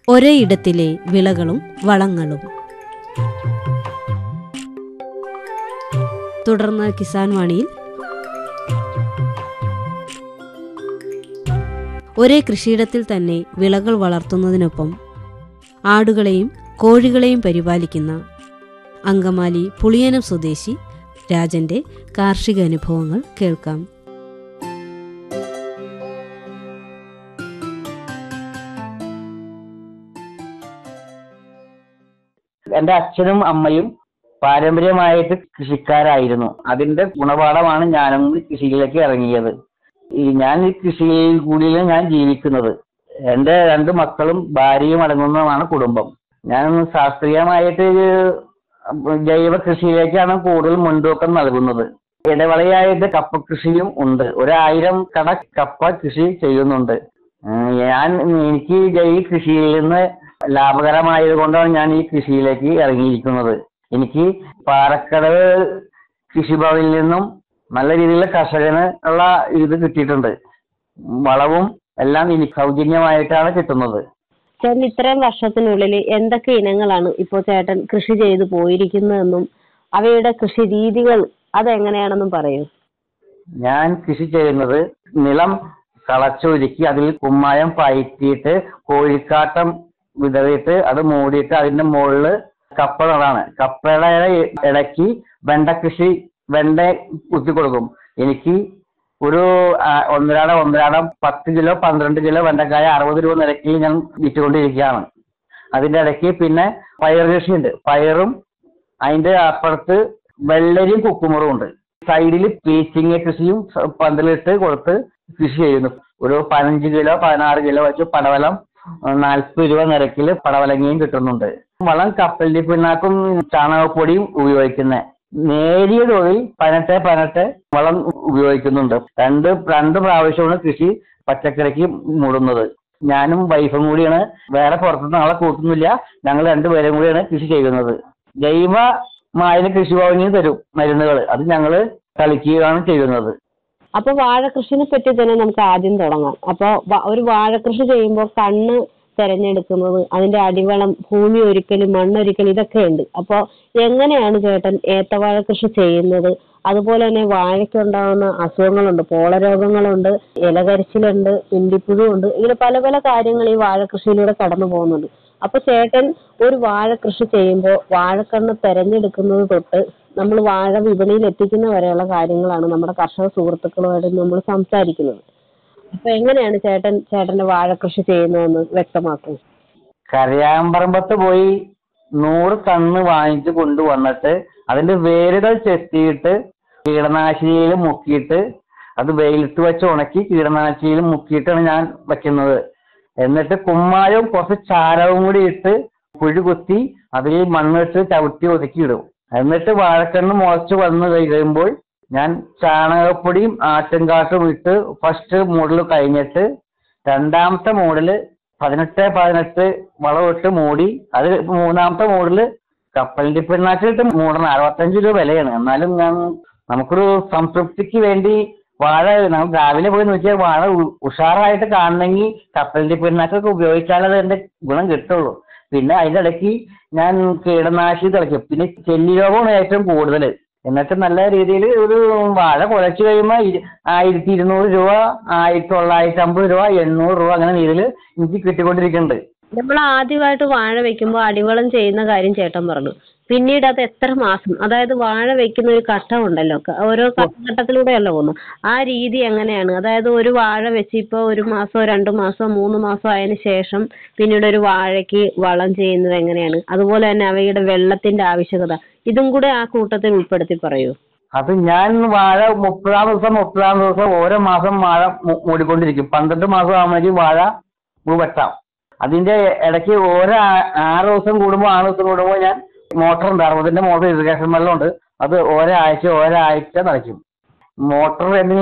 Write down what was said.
ഒരേ ഇടത്തിലെ വിളകളും വളങ്ങളും തുടർന്ന് കിസാൻ വാണിയിൽ ഒരേ കൃഷിയിടത്തിൽ തന്നെ വിളകൾ വളർത്തുന്നതിനൊപ്പം ആടുകളെയും കോഴികളെയും പരിപാലിക്കുന്ന അങ്കമാലി പുളിയനം സ്വദേശി രാജന്റെ കാർഷിക അനുഭവങ്ങൾ കേൾക്കാം എന്റെ അച്ഛനും അമ്മയും പാരമ്പര്യമായിട്ട് കൃഷിക്കാരായിരുന്നു അതിന്റെ ഗുണപാഠമാണ് ഞാനും കൃഷിയിലേക്ക് ഇറങ്ങിയത് ഈ ഞാൻ ഈ കൃഷിയിൽ കൂടിയാണ് ഞാൻ ജീവിക്കുന്നത് എന്റെ രണ്ട് മക്കളും ഭാര്യയും അടങ്ങുന്നതാണ് കുടുംബം ഞാൻ ശാസ്ത്രീയമായിട്ട് ജൈവ കൃഷിയിലേക്കാണ് കൂടുതൽ മുൻതൂക്കം നൽകുന്നത് ഇടവളയായിട്ട് കപ്പ കൃഷിയും ഉണ്ട് ഒരായിരം കട കപ്പ കൃഷി ചെയ്യുന്നുണ്ട് ഉം, ഞാൻ എനിക്ക് ഈ കൃഷിയിൽ നിന്ന് ലാഭകരമായത് കൊണ്ടാണ് ഞാൻ ഈ കൃഷിയിലേക്ക് ഇറങ്ങിയിരിക്കുന്നത് എനിക്ക് പാലക്കടവ് കൃഷിഭവനിൽ നിന്നും നല്ല രീതിയിലുള്ള കർഷകന് ഉള്ള ഇത് കിട്ടിയിട്ടുണ്ട് വളവും എല്ലാം എനിക്ക് സൗജന്യമായിട്ടാണ് കിട്ടുന്നത് ചേട്ടൻ ഇത്രയും വർഷത്തിനുള്ളിൽ എന്തൊക്കെ ഇനങ്ങളാണ് ഇപ്പോൾ ചേട്ടൻ കൃഷി ചെയ്തു പോയിരിക്കുന്നതെന്നും അവയുടെ കൃഷി രീതികൾ അതെങ്ങനെയാണെന്നും പറയൂ ഞാൻ കൃഷി ചെയ്യുന്നത് നിലം കളച്ചൊരുക്കി അതിൽ കുമ്മായം പയറ്റിയിട്ട് കോഴിക്കാട്ടം വിതറിയിട്ട് അത് മൂടിയിട്ട് അതിന്റെ മുകളിൽ കപ്പ നടാണ് കപ്പയുടെ ഇടയ്ക്ക് വെണ്ട കൃഷി വെണ്ട കുത്തി കൊടുക്കും എനിക്ക് ഒരു ആ, ഒന്നരാടം ഒന്നരാടം പത്ത് കിലോ പന്ത്രണ്ട് കിലോ വെണ്ടക്കായ അറുപത് രൂപ നിരക്കിൽ ഞാൻ വിറ്റുകൊണ്ടിരിക്കുകയാണ് അതിന്റെ ഇടയ്ക്ക് പിന്നെ പയർ കൃഷിയുണ്ട് പയറും അതിന്റെ അപ്പുറത്ത് വെള്ളരിയും കുക്കുമറും ഉണ്ട് സൈഡിൽ പീച്ചിങ്ങ കൃഷിയും സ- പന്തലിട്ട് കൊടുത്ത് കൃഷി ചെയ്യുന്നു ഒരു പതിനഞ്ച് കിലോ പതിനാറ് കിലോ വെച്ച് പടവലം നാൽപ്പത് രൂപ നിരക്കിൽ പടവലങ്ങയും കിട്ടുന്നുണ്ട് വളം കപ്പലിന്റെ പിണ്ണാക്കും ചാണകപ്പൊടിയും ഉപയോഗിക്കുന്നത് നേരിയ തോതിൽ പതിനെട്ട് പതിനെട്ട് വളം ഉപയോഗിക്കുന്നുണ്ട് രണ്ട് രണ്ട് പ്രാവശ്യമാണ് കൃഷി പച്ചക്കറിക്ക് മൂടുന്നത് ഞാനും വൈഫും കൂടിയാണ് വേറെ പുറത്തുനിന്ന് ആളെ കൂട്ടുന്നില്ല ഞങ്ങൾ രണ്ടുപേരും കൂടിയാണ് കൃഷി ചെയ്യുന്നത് ജൈവ മാലിന്യ കൃഷിഭവനിൽ തരും മരുന്നുകൾ അത് ഞങ്ങൾ തളിക്കുകയാണ് ചെയ്യുന്നത് അപ്പൊ വാഴകൃഷിനെ പറ്റി തന്നെ നമുക്ക് ആദ്യം തുടങ്ങാം അപ്പൊ വ- ഒരു വാഴകൃഷി ചെയ്യുമ്പോൾ കണ്ണ് തെരഞ്ഞെടുക്കുന്നത് അതിന്റെ അടിവളം ഭൂമി ഒരിക്കലും മണ്ണൊരിക്കലും ഇതൊക്കെ ഉണ്ട് അപ്പൊ എങ്ങനെയാണ് ചേട്ടൻ ഏത്തവാഴ കൃഷി ചെയ്യുന്നത് അതുപോലെ തന്നെ വാഴയ്ക്കുണ്ടാകുന്ന അസുഖങ്ങളുണ്ട് പോളരോഗങ്ങളുണ്ട് ഇലകരിച്ചിലുണ്ട് പിണ്ടിപ്പുഴു ഉണ്ട് ഇങ്ങനെ പല പല കാര്യങ്ങൾ ഈ വാഴകൃഷിയിലൂടെ കടന്നു പോകുന്നുണ്ട് അപ്പൊ ചേട്ടൻ ഒരു വാഴ കൃഷി ചെയ്യുമ്പോൾ വാഴക്കണ്ണ് തെരഞ്ഞെടുക്കുന്നത് തൊട്ട് നമ്മൾ വാഴ വിപണിയിൽ എത്തിക്കുന്ന വരെയുള്ള കാര്യങ്ങളാണ് നമ്മുടെ കർഷക സുഹൃത്തുക്കളുമായിട്ട് നമ്മൾ സംസാരിക്കുന്നത് അപ്പൊ എങ്ങനെയാണ് ചേട്ടൻ ചേട്ടന്റെ വാഴ കൃഷി ചെയ്യുന്നതെന്ന് വ്യക്തമാക്കൂ കരയാമ്പറമ്പത്ത് പോയി നൂറ് കണ്ണ് വാങ്ങിച്ചു കൊണ്ടുവന്നിട്ട് അതിന്റെ വേരുകൾ ചെത്തിയിട്ട് കീടനാശിനിയിൽ മുക്കിയിട്ട് അത് വെയിലത്ത് വെച്ച് ഉണക്കി കീടനാശിനിയിൽ മുക്കിയിട്ടാണ് ഞാൻ വെക്കുന്നത് എന്നിട്ട് കുമ്മായവും കുറച്ച് ചാരവും കൂടി ഇട്ട് കുഴി കുത്തി അതിൽ മണ്ണിട്ട് ചവിട്ടി ഒതുക്കിയിടും എന്നിട്ട് വാഴക്കണ്ണ് മുളച്ച് വന്ന് കഴിയുമ്പോൾ ഞാൻ ചാണകപ്പൊടിയും ആട്ടുംകാട്ടും ഇട്ട് ഫസ്റ്റ് മൂടൽ കഴിഞ്ഞിട്ട് രണ്ടാമത്തെ മൂടല് പതിനെട്ട് പതിനെട്ട് വളമിട്ട് മൂടി അത് മൂന്നാമത്തെ മൂടല് കപ്പലിന്റെ പിണ്ണാക്കിട്ട് മൂടണം അറുപത്തഞ്ച് രൂപ വിലയാണ് എന്നാലും ഞാൻ നമുക്കൊരു സംതൃപ്തിക്ക് വേണ്ടി വാഴ നമ്മൾ രാവിലെ പോയി നോക്കിയാൽ വാഴ ഉ- ഉഷാറായിട്ട് കാണണമെങ്കിൽ കപ്പലിന്റെ പിണ്ണാക്കൊക്കെ ഉപയോഗിച്ചാലേ അതിന്റെ ഗുണം കിട്ടുള്ളൂ പിന്നെ അതിന്റെ ഇടയ്ക്ക് ഞാൻ കീടനാശിനി തളിക്കും പിന്നെ ചെല്ലി രോഗമാണ് ഏറ്റവും കൂടുതൽ എന്നിട്ട് നല്ല രീതിയിൽ ഒരു വാഴ കുലച്ച് കഴിയുമ്പോൾ ഇരു- ആയിരത്തി ഇരുന്നൂറ് രൂപ ആയിരത്തി തൊള്ളായിരത്തി അമ്പത് രൂപ എണ്ണൂറ് രൂപ അങ്ങനെ രീതിയിൽ എനിക്ക് കിട്ടിക്കൊണ്ടിരിക്കുന്നുണ്ട് നമ്മൾ ആദ്യമായിട്ട് വാഴ വെക്കുമ്പോൾ അടിവളം ചെയ്യുന്ന കാര്യം ചേട്ടൻ പറഞ്ഞു പിന്നീട് അത് എത്ര മാസം അതായത് വാഴ വെക്കുന്ന ഒരു ഘട്ടം ഉണ്ടല്ലോ ക- ഓരോ ഘട്ടത്തിലൂടെയല്ല പോകുന്നു ആ രീതി എങ്ങനെയാണ് അതായത് ഒരു വാഴ വെച്ച് ഇപ്പോൾ ഒരു മാസമോ രണ്ട് മാസമോ മൂന്ന് മാസമോ ആയതിനു ശേഷം പിന്നീട് ഒരു വാഴയ്ക്ക് വളം ചെയ്യുന്നത് എങ്ങനെയാണ് അതുപോലെ തന്നെ അവയുടെ വെള്ളത്തിന്റെ ആവശ്യകത ഇതും കൂടെ ആ കൂട്ടത്തിൽ ഉൾപ്പെടുത്തി പറയൂ അത് ഞാൻ വാഴ മുപ്പതാം ദിവസം മുപ്പതാം ദിവസം ഓരോ മാസം വാഴ മൂ- മൂടിക്കൊണ്ടിരിക്കും പന്ത്രണ്ട് മാസം ആകുമ്പോഴേക്കും വാഴ പൂ വെട്ടാം അതിന്റെ ഇടയ്ക്ക് ഓരോ ആ- ആറ് ദിവസം കൂടുമ്പോൾ ആറ് ദിവസം കൂടുമ്പോൾ ഞാൻ മോട്ടർ ഉണ്ട് അറുപതിന്റെ മോട്ടർ ഇറിഗേഷൻ വെള്ളം ഉണ്ട് അത് ഓരോ ആഴ്ച ഓരോ ആഴ്ച നിറയ്ക്കും മോട്ടർ എന്തെങ്കിലും